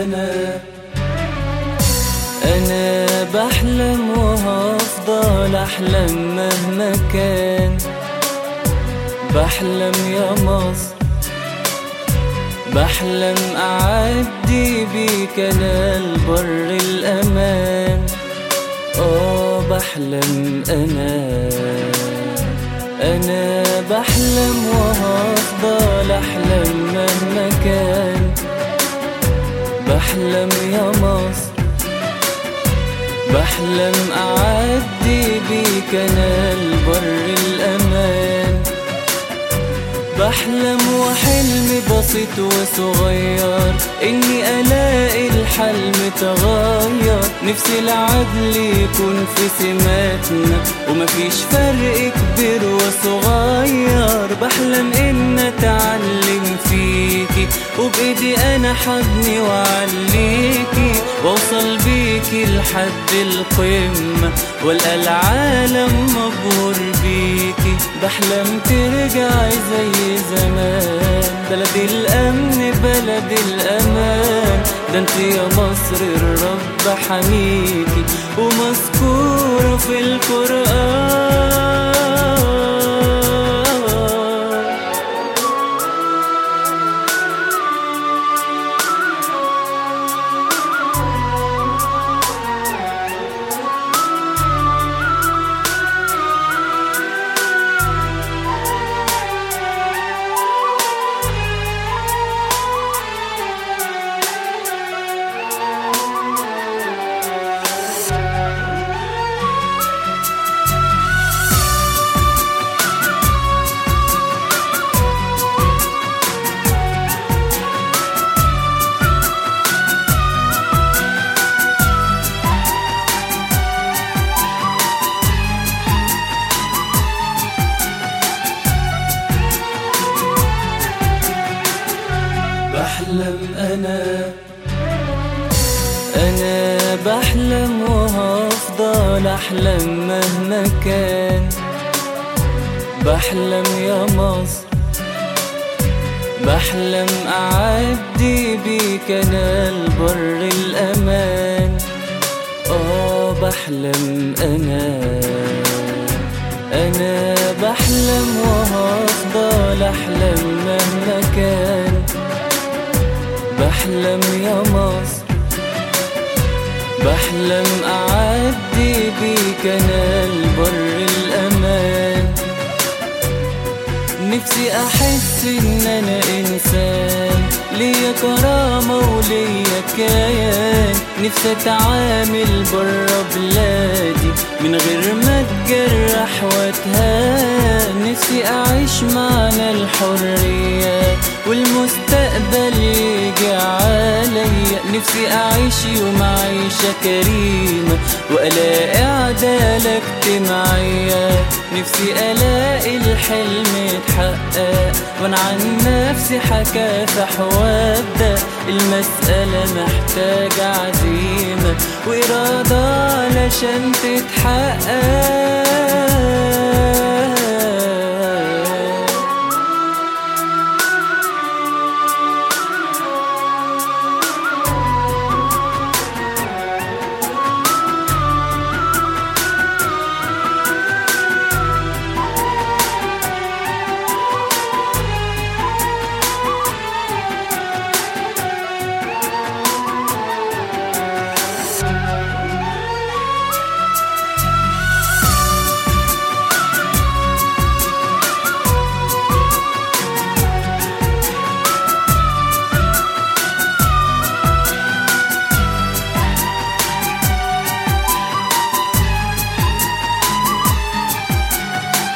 أنا أنا بحلم وهفضل أحلم مهما كان بحلم يا مصر بحلم أعدي بيك أنا البر الأمان آه بحلم أنا أنا بحلم وهفضل أحلم مهما كان بحلم يا مصر بحلم أعدي بيك أنا البر الأمان بحلم وحلمي بسيط وصغير إني ألاقي الحل متغير نفسي العدل يكون في سماتنا ومفيش فرق كبير وصغير بحلم إن أتعلم فيكي وبإيدي أنا حبني وأعليكي وأوصل بيكي لحد القمة والقى العالم مبهور بيكي بحلم ترجعي زي زمان بلد الأمن بلد الأمان ده انت يا مصر الرب حميكي ومذكورة في القرآن بحلم أنا أنا بحلم وهفضل أحلم مهما كان بحلم يا مصر بحلم أعدي بيك أنا البر الأمان آه بحلم أنا أنا بحلم وهفضل أحلم مهما كان بحلم يا مصر بحلم أعدي بيك أنا البر الأمان نفسي أحس إن أنا إنسان ليا كرامة وليا كيان نفسي أتعامل برا بلادي من غير ما أتجرح وأتهان نفسي أعيش معنى الحرية والمستقبل يجي عليا نفسي أعيش يوم عيشة كريمة وألاقي عدالة اجتماعية نفسي ألاقي الحلم يتحقق وأنا عن نفسي حكافح وأبدأ المسألة محتاجة عزيمة وإرادة علشان تتحقق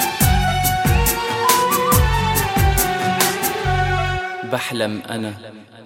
بحلم أنا